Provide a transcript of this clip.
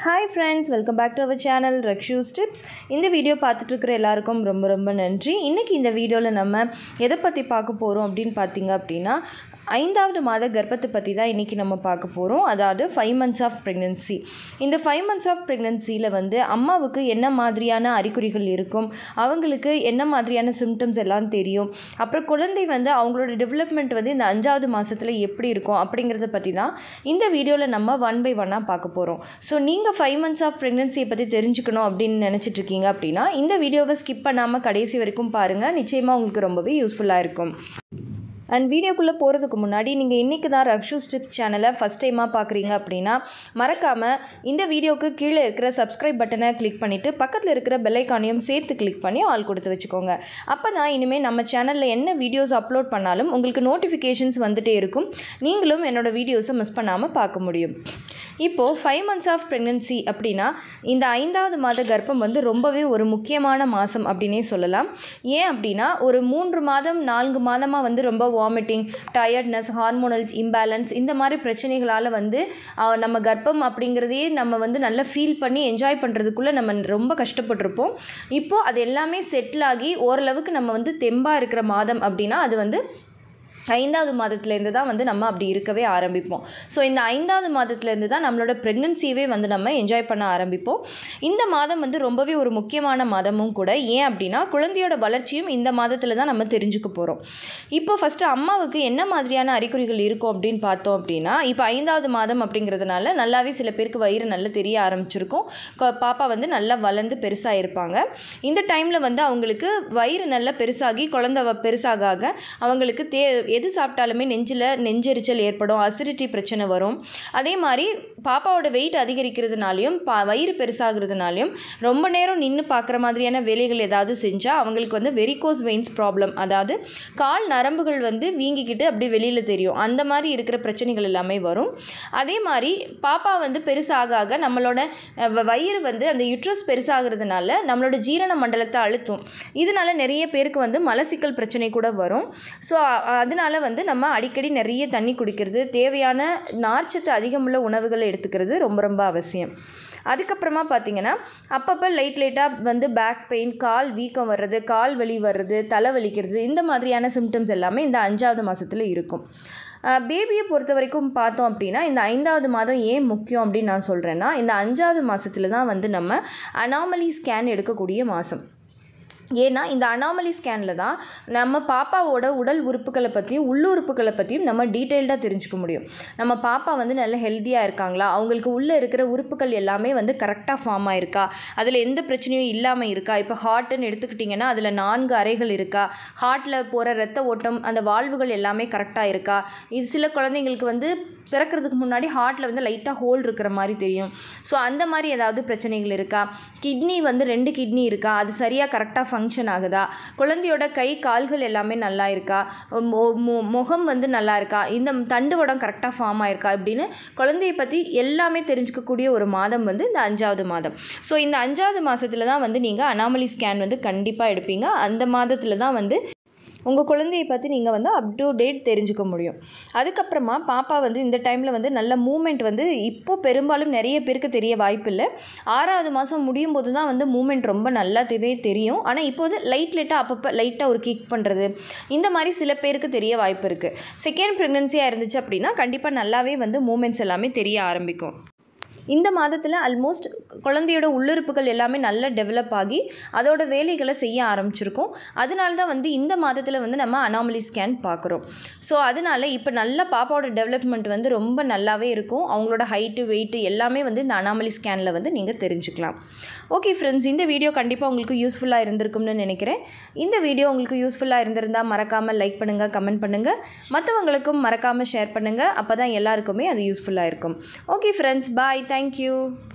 hi friends welcome back to our channel Rakshu tips இந்த video பார்த்துட்டு இருக்கிற எல்லாருக்கும் ரொம்ப ரொம்ப நன்றி இன்றைக்கி இந்த வீடியோவில் நம்ம எதை பற்றி பார்க்க போகிறோம் அப்படின்னு பார்த்தீங்க அப்படின்னா ஐந்தாவது மாத கர்ப்பத்தை பற்றி தான் இன்றைக்கி நம்ம பார்க்க போகிறோம் அதாவது ஃபைவ் மந்த்ஸ் ஆஃப் ப்ரெக்னென்சி இந்த ஃபைவ் மந்த்ஸ் ஆஃப் ப்ரெக்னென்சியில் வந்து அம்மாவுக்கு என்ன மாதிரியான அறிகுறிகள் இருக்கும் அவங்களுக்கு என்ன மாதிரியான சிம்டம்ஸ் எல்லாம் தெரியும் அப்புறம் குழந்தை வந்து அவங்களோட டெவலப்மெண்ட் வந்து இந்த அஞ்சாவது மாதத்தில் எப்படி இருக்கும் அப்படிங்கிறத பற்றி தான் இந்த வீடியோவில் நம்ம ஒன் பை ஒன்னாக பார்க்க போகிறோம் ஸோ நீங்கள் ஃபைவ் மந்த்ஸ் ஆஃப் ப்ரெக்னென்சியை பற்றி தெரிஞ்சுக்கணும் அப்படின்னு நினச்சிட்டு இருக்கீங்க அப்படின்னா இந்த வீடியோவை ஸ்கிப் பண்ணாமல் கடைசி வரைக்கும் பாருங்கள் நிச்சயமாக உங்களுக்கு ரொம்பவே யூஸ்ஃபுல்லாக இருக்கும் அண்ட் வீடியோக்குள்ளே போகிறதுக்கு முன்னாடி நீங்கள் இன்றைக்கி தான் ரக்ஷு ஸ்டிப்ஸ் சேனலை ஃபஸ்ட் டைமாக பார்க்குறீங்க அப்படின்னா மறக்காமல் இந்த வீடியோக்கு கீழே இருக்கிற சப்ஸ்கிரைப் பட்டனை கிளிக் பண்ணிவிட்டு பக்கத்தில் இருக்கிற பெல்லைக்கானையும் சேர்த்து கிளிக் பண்ணி ஆல் கொடுத்து வச்சுக்கோங்க அப்போ தான் இனிமேல் நம்ம சேனலில் என்ன வீடியோஸ் அப்லோட் பண்ணாலும் உங்களுக்கு நோட்டிஃபிகேஷன்ஸ் வந்துகிட்டே இருக்கும் நீங்களும் என்னோடய வீடியோஸை மிஸ் பண்ணாமல் பார்க்க முடியும் இப்போது ஃபைவ் மந்த்ஸ் ஆஃப் ப்ரெக்னென்சி அப்படின்னா இந்த ஐந்தாவது மாத கர்ப்பம் வந்து ரொம்பவே ஒரு முக்கியமான மாதம் அப்படின்னே சொல்லலாம் ஏன் அப்படின்னா ஒரு மூன்று மாதம் நான்கு மாதமாக வந்து ரொம்ப வாமிட்டிங் டயர்ட்னஸ் ஹார்மோனல் இம்பேலன்ஸ் இந்த மாதிரி பிரச்சனைகளால் வந்து அஹ், நம்ம கர்ப்பம் அப்படிங்கிறதையே நம்ம வந்து நல்லா ஃபீல் பண்ணி என்ஜாய் பண்ணுறதுக்குள்ளே நம்ம ரொம்ப கஷ்டப்பட்டிருப்போம் இப்போது அது எல்லாமே செட்டில் ஆகி ஓரளவுக்கு நம்ம வந்து தெம்பாக இருக்கிற மாதம் அப்படின்னா அது வந்து ஐந்தாவது மாதத்துலேருந்து தான் வந்து நம்ம அப்படி இருக்கவே ஆரம்பிப்போம் ஸோ இந்த ஐந்தாவது மாதத்துலேருந்து தான் நம்மளோட ப்ரெக்னென்சியவே வந்து நம்ம என்ஜாய் பண்ண ஆரம்பிப்போம் இந்த மாதம் வந்து ரொம்பவே ஒரு முக்கியமான மாதமும் கூட ஏன் அப்படின்னா குழந்தையோட வளர்ச்சியும் இந்த மாதத்தில் தான் நம்ம தெரிஞ்சுக்க போகிறோம் இப்போ ஃபஸ்ட்டு அம்மாவுக்கு என்ன மாதிரியான அறிகுறிகள் இருக்கும் அப்படின்னு பார்த்தோம் அப்படின்னா இப்போ ஐந்தாவது மாதம் அப்படிங்கிறதுனால நல்லாவே சில பேருக்கு வயிறு நல்லா தெரிய ஆரம்பிச்சிருக்கும் க- பாப்பா வந்து நல்லா வளர்ந்து பெருசாக இருப்பாங்க இந்த டைமில் வந்து அவங்களுக்கு வயிறு நல்லா பெருசாகி குழந்தை வ- பெருசாக ஆக அவங்களுக்கு தே எது சாப்பிட்டாலுமே நெஞ்சில் நெஞ்செரிச்சல் ஏற்படும் அசிடிட்டி பிரச்சனை வரும் அதே மாதிரி பாப்பாவோட வெயிட் அதிகரிக்கிறதுனாலையும் பா வயிறு பெருசாகிறதுனாலையும் ரொம்ப நேரம் நின்று பார்க்குற மாதிரியான வேலைகள் ஏதாவது செஞ்சால் அவங்களுக்கு வந்து வெரிகோஸ் வெயின்ஸ் ப்ராப்ளம் அதாவது கால் நரம்புகள் வந்து வீங்கிக்கிட்டு அப்படி வெளியில் தெரியும் அந்த மாதிரி இருக்கிற பிரச்சனைகள் எல்லாமே வரும் அதே மாதிரி பாப்பா வந்து பெருசாக ஆக நம்மளோட அஹ், வ- வயிறு வந்து அந்த யுட்ரஸ் பெருசாகிறதுனால நம்மளோட ஜீரண மண்டலத்தை அழுத்தும் இதனால நிறைய பேருக்கு வந்து மலசிக்கல் பிரச்சனை கூட வரும் ஸோ அதனால வந்து நம்ம அடிக்கடி நிறைய தண்ணி குடிக்கிறது தேவையான நார்ச்சத்து அதிகமுள்ள உணவுகளை எடுத்துக்கிறது ரொம்ப ரொம்ப அவசியம் அதுக்கப்புறமா பார்த்தீங்கன்னா அப்பப்போ லைட் லைட்டாக வந்து பேக் பெயின் கால் வீக்கம் வர்றது கால் வலி வர்றது தலை வலிக்கிறது இந்த மாதிரியான சிம்டம்ஸ் எல்லாமே இந்த அஞ்சாவது மாதத்தில் இருக்கும் பேபியை பொறுத்த வரைக்கும் பார்த்தோம் அப்படின்னா இந்த ஐந்தாவது மாதம் ஏன் முக்கியம் அப்படின்னு நான் சொல்கிறேன்னா இந்த அஞ்சாவது மாதத்தில் தான் வந்து நம்ம அனாமலி ஸ்கேன் எடுக்கக்கூடிய மாதம் ஏன்னா இந்த அனாமலி ஸ்கேனில் தான் நம்ம பாப்பாவோட உடல் உறுப்புகளை பற்றியும் உள்ளுறுப்புகளை பற்றியும் நம்ம டீட்டெயில்டாக தெரிஞ்சுக்க முடியும் நம்ம பாப்பா வந்து நல்ல ஹெல்த்தியாக இருக்காங்களா அவங்களுக்கு உள்ளே இருக்கிற உறுப்புகள் எல்லாமே வந்து கரெக்டாக ஃபார்ம் ஆயிருக்கா அதில் எந்த பிரச்சனையும் இல்லாமல் இருக்கா இப்போ ஹார்ட்டுன்னு எடுத்துக்கிட்டிங்கன்னா அதில் நான்கு அறைகள் இருக்கா ஹார்ட்டில் போகிற ரத்த ஓட்டம் அந்த வால்வுகள் எல்லாமே கரெக்டாக இருக்கா இது சில குழந்தைங்களுக்கு வந்து பிறக்கிறதுக்கு முன்னாடி ஹார்ட்டில் வந்து லைட்டாக ஹோல் இருக்கிற மாதிரி தெரியும் ஸோ அந்த மாதிரி ஏதாவது பிரச்சனைகள் இருக்கா கிட்னி வந்து ரெண்டு கிட்னி இருக்கா அது சரியாக கரெக்டாக ஃபங்க்ஷன் ஆகுதா குழந்தையோட கை கால்கள் எல்லாமே நல்லா இருக்கா மு- மு- முகம் வந்து நல்லா இருக்கா இந்த தண்டுவடம் கரெக்டாக ஃபார்ம் ஆயிருக்கா இப்படின்னு குழந்தைய பற்றி எல்லாமே தெரிஞ்சுக்கக்கூடிய ஒரு மாதம் வந்து இந்த அஞ்சாவது மாதம் ஸோ இந்த அஞ்சாவது மாதத்தில் தான் வந்து நீங்கள் அனாமலி ஸ்கேன் வந்து கண்டிப்பாக எடுப்பீங்க அந்த மாதத்தில் தான் வந்து உங்கள் குழந்தையை பற்றி நீங்கள் வந்து அப் டு டேட் தெரிஞ்சுக்க முடியும் அதுக்கப்புறமா பாப்பா வந்து இந்த டைமில் வந்து நல்ல மூமெண்ட் வந்து இப்போ பெரும்பாலும் நிறைய பேருக்கு தெரிய வாய்ப்பில்லை ஆறாவது மாதம் முடியும் போது தான் வந்து மூமெண்ட் ரொம்ப நல்லாவே தெரியும் ஆனால் இப்போ வந்து லைட் லைட்டாக அப்பப்போ லைட்டாக ஒரு கிக் பண்ணுறது இந்த மாதிரி சில பேருக்கு தெரிய வாய்ப்பு இருக்குது செகண்ட் ப்ரெக்னென்சியாக இருந்துச்சு அப்படின்னா கண்டிப்பாக நல்லாவே வந்து மூமெண்ட்ஸ் எல்லாமே தெரிய ஆரம்பிக்கும் இந்த மாதத்தில் ஆல்மோஸ்ட் குழந்தையோட உள்ளுறுப்புகள் எல்லாமே நல்லா டெவலப் ஆகி அதோட வேலைகளை செய்ய ஆரம்பிச்சிருக்கோம் அதனால தான் வந்து இந்த மாதத்தில் வந்து நம்ம அனாமலி ஸ்கேன் பார்க்குறோம் ஸோ அதனால இப்போ நல்ல பாப்பாவோட டெவலப்மெண்ட் வந்து ரொம்ப நல்லாவே இருக்கும் அவங்களோட ஹைட்டு வெயிட்டு எல்லாமே வந்து இந்த அனாமலி ஸ்கேனில் வந்து நீங்கள் தெரிஞ்சுக்கலாம் ஓகே ஃப்ரெண்ட்ஸ் இந்த வீடியோ கண்டிப்பாக உங்களுக்கு யூஸ்ஃபுல்லாக இருந்திருக்கும்னு நினைக்கிறேன் இந்த வீடியோ உங்களுக்கு யூஸ்ஃபுல்லாக இருந்திருந்தால் மறக்காமல் லைக் பண்ணுங்கள் கமெண்ட் பண்ணுங்கள் மற்றவங்களுக்கும் மறக்காமல் ஷேர் பண்ணுங்கள் அப்போ தான் எல்லாருக்குமே அது யூஸ்ஃபுல்லாக இருக்கும் ஓகே ஃப்ரெண்ட்ஸ் பாய் தேங்க்யூ